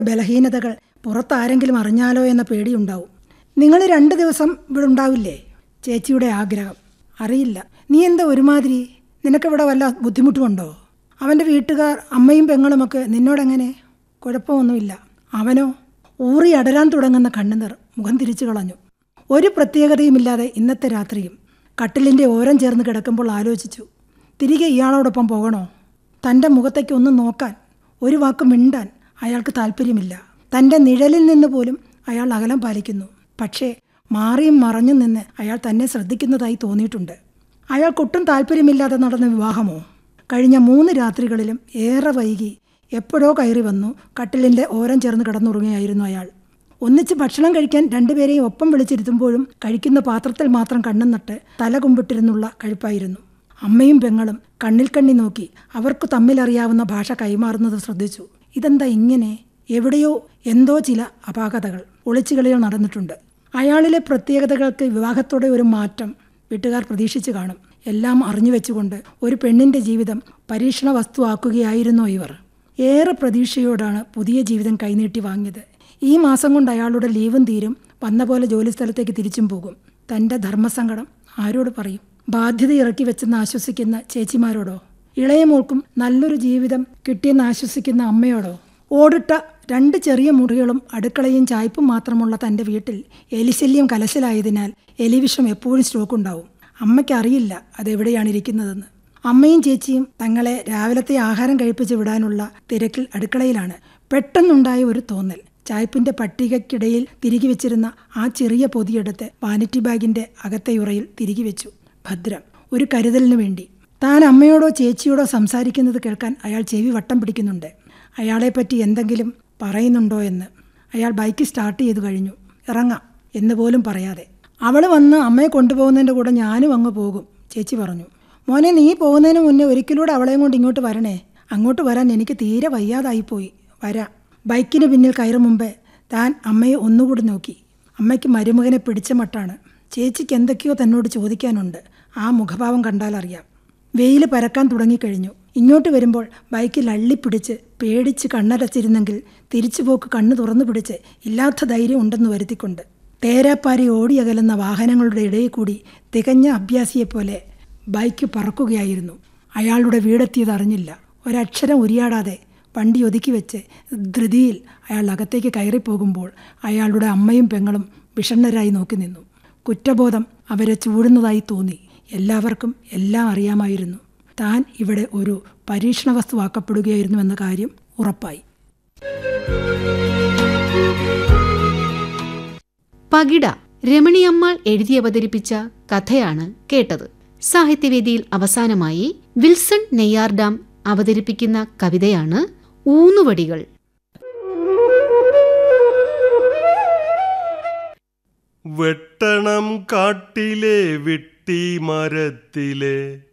ബലഹീനതകൾ പുറത്താരെങ്കിലും അറിഞ്ഞാലോ എന്ന പേടിയുണ്ടാവും നിങ്ങൾ രണ്ട് ദിവസം ഇവിടെ ഉണ്ടാവില്ലേ ചേച്ചിയുടെ ആഗ്രഹം അറിയില്ല നീ എന്താ ഒരുമാതിരി നിനക്കിവിടെ വല്ല ബുദ്ധിമുട്ടുമുണ്ടോ അവൻ്റെ വീട്ടുകാർ അമ്മയും പെങ്ങളുമൊക്കെ നിന്നോടെങ്ങനെ കുഴപ്പമൊന്നുമില്ല അവനോ ഊറി അടരാൻ തുടങ്ങുന്ന കണ്ണുനീർ മുഖം തിരിച്ചു കളഞ്ഞു ഒരു പ്രത്യേകതയുമില്ലാതെ ഇന്നത്തെ രാത്രിയും കട്ടിലിൻ്റെ ഓരം ചേർന്ന് കിടക്കുമ്പോൾ ആലോചിച്ചു തിരികെ ഇയാളോടൊപ്പം പോകണോ തൻ്റെ മുഖത്തേക്ക് ഒന്ന് നോക്കാൻ ഒരു വാക്ക് മിണ്ടാൻ അയാൾക്ക് താല്പര്യമില്ല തൻ്റെ നിഴലിൽ നിന്ന് പോലും അയാൾ അകലം പാലിക്കുന്നു പക്ഷേ മാറിയും മറഞ്ഞും നിന്ന് അയാൾ തന്നെ ശ്രദ്ധിക്കുന്നതായി തോന്നിയിട്ടുണ്ട് അയാൾക്കൊട്ടും താല്പര്യമില്ലാതെ നടന്ന വിവാഹമോ കഴിഞ്ഞ മൂന്ന് രാത്രികളിലും ഏറെ വൈകി എപ്പോഴോ കയറി വന്നു കട്ടിലിൻ്റെ ഓരം ചേർന്ന് കിടന്നുറങ്ങുകയായിരുന്നു അയാൾ ഒന്നിച്ച് ഭക്ഷണം കഴിക്കാൻ രണ്ടുപേരെയും ഒപ്പം വിളിച്ചിരുത്തുമ്പോഴും കഴിക്കുന്ന പാത്രത്തിൽ മാത്രം കണ്ണും നട്ട് തല കുമ്പിട്ടിരുന്നുള്ള കഴിപ്പായിരുന്നു അമ്മയും പെങ്ങളും കണ്ണിൽ കണ്ണി നോക്കി അവർക്ക് തമ്മിലറിയാവുന്ന ഭാഷ കൈമാറുന്നത് ശ്രദ്ധിച്ചു ഇതെന്താ ഇങ്ങനെ എവിടെയോ എന്തോ ചില അപാകതകൾ ഒളിച്ചുകളികൾ നടന്നിട്ടുണ്ട് അയാളിലെ പ്രത്യേകതകൾക്ക് വിവാഹത്തോടെ ഒരു മാറ്റം വീട്ടുകാർ പ്രതീക്ഷിച്ചു കാണും എല്ലാം അറിഞ്ഞു വെച്ചുകൊണ്ട് ഒരു പെണ്ണിൻ്റെ ജീവിതം പരീക്ഷണ വസ്തുവാക്കുകയായിരുന്നോ ഇവർ ഏറെ പ്രതീക്ഷയോടാണ് പുതിയ ജീവിതം കൈനീട്ടി വാങ്ങിയത് ഈ മാസം കൊണ്ട് അയാളുടെ ലീവും തീരും വന്ന പോലെ ജോലിസ്ഥലത്തേക്ക് തിരിച്ചും പോകും തൻ്റെ ധർമ്മസങ്കടം ആരോട് പറയും ബാധ്യത ഇറക്കി വെച്ചെന്ന് ആശ്വസിക്കുന്ന ചേച്ചിമാരോടോ ഇളയ മോൾക്കും നല്ലൊരു ജീവിതം കിട്ടിയെന്ന് ആശ്വസിക്കുന്ന അമ്മയോടോ ഓടിട്ട രണ്ട് ചെറിയ മുറികളും അടുക്കളയും ചായ്പും മാത്രമുള്ള തൻ്റെ വീട്ടിൽ എലിശല്യം കലശലായതിനാൽ എലിവിഷം എപ്പോഴും സ്റ്റോക്ക് ഉണ്ടാവും അമ്മയ്ക്ക് അറിയില്ല അതെവിടെയാണ് ഇരിക്കുന്നതെന്ന് അമ്മയും ചേച്ചിയും തങ്ങളെ രാവിലത്തെ ആഹാരം കഴിപ്പിച്ച് വിടാനുള്ള തിരക്കിൽ അടുക്കളയിലാണ് പെട്ടെന്നുണ്ടായ ഒരു തോന്നൽ ചായ്പിൻ്റെ പട്ടികയ്ക്കിടയിൽ തിരികെ വെച്ചിരുന്ന ആ ചെറിയ പൊതിയെടുത്ത് വാനിറ്റി ബാഗിൻ്റെ അകത്തെ ഉറയിൽ തിരികെ വെച്ചു ഭദ്രം ഒരു കരുതലിനു വേണ്ടി താൻ അമ്മയോടോ ചേച്ചിയോടോ സംസാരിക്കുന്നത് കേൾക്കാൻ അയാൾ ചെവി വട്ടം പിടിക്കുന്നുണ്ട് അയാളെപ്പറ്റി എന്തെങ്കിലും പറയുന്നുണ്ടോ എന്ന് അയാൾ ബൈക്ക് സ്റ്റാർട്ട് ചെയ്തു കഴിഞ്ഞു ഇറങ്ങാം എന്ന് പോലും പറയാതെ അവൾ വന്ന് അമ്മയെ കൊണ്ടുപോകുന്നതിൻ്റെ കൂടെ ഞാനും അങ്ങ് പോകും ചേച്ചി പറഞ്ഞു മോനെ നീ പോകുന്നതിന് മുന്നേ ഒരിക്കലൂടെ അവളെയും കൊണ്ട് ഇങ്ങോട്ട് വരണേ അങ്ങോട്ട് വരാൻ എനിക്ക് തീരെ വയ്യാതായിപ്പോയി വരാം ബൈക്കിന് പിന്നിൽ കയറും മുമ്പേ താൻ അമ്മയെ ഒന്നുകൂടി നോക്കി അമ്മയ്ക്ക് മരുമകനെ പിടിച്ച മട്ടാണ് ചേച്ചിക്ക് എന്തൊക്കെയോ തന്നോട് ചോദിക്കാനുണ്ട് ആ മുഖഭാവം കണ്ടാലറിയാം വെയിൽ പരക്കാൻ തുടങ്ങിക്കഴിഞ്ഞു ഇങ്ങോട്ട് വരുമ്പോൾ ബൈക്കിൽ അള്ളിപ്പിടിച്ച് പേടിച്ച് കണ്ണടച്ചിരുന്നെങ്കിൽ തിരിച്ചുപോക്ക് കണ്ണ് തുറന്നു പിടിച്ച് ഇല്ലാത്ത ധൈര്യം ഉണ്ടെന്ന് വരുത്തിക്കൊണ്ട് തേരാപ്പാരി ഓടിയകലുന്ന വാഹനങ്ങളുടെ ഇടയിൽ കൂടി തികഞ്ഞ അഭ്യാസിയെപ്പോലെ ബൈക്ക് പറക്കുകയായിരുന്നു അയാളുടെ വീടെത്തിയത് അറിഞ്ഞില്ല ഒരക്ഷരം ഉരിയാടാതെ വണ്ടി ഒതുക്കി വെച്ച് ധൃതിയിൽ അയാൾ അകത്തേക്ക് കയറിപ്പോകുമ്പോൾ അയാളുടെ അമ്മയും പെങ്ങളും വിഷണ്ണരായി നോക്കി നിന്നു കുറ്റബോധം അവരെ ചൂടുന്നതായി തോന്നി എല്ലാവർക്കും എല്ലാം അറിയാമായിരുന്നു താൻ ഇവിടെ ഒരു പരീക്ഷണ വസ്തുവാക്കപ്പെടുകയായിരുന്നു എന്ന കാര്യം ഉറപ്പായി പകിട രമണിയമ്മാൾ എഴുതി അവതരിപ്പിച്ച കഥയാണ് കേട്ടത് സാഹിത്യവേദിയിൽ അവസാനമായി വിൽസൺ നെയ്യാർഡാം അവതരിപ്പിക്കുന്ന കവിതയാണ് ഊന്നുവടികൾ വെട്ടണം കാട്ടിലെ വെട്ടി മരത്തിലെ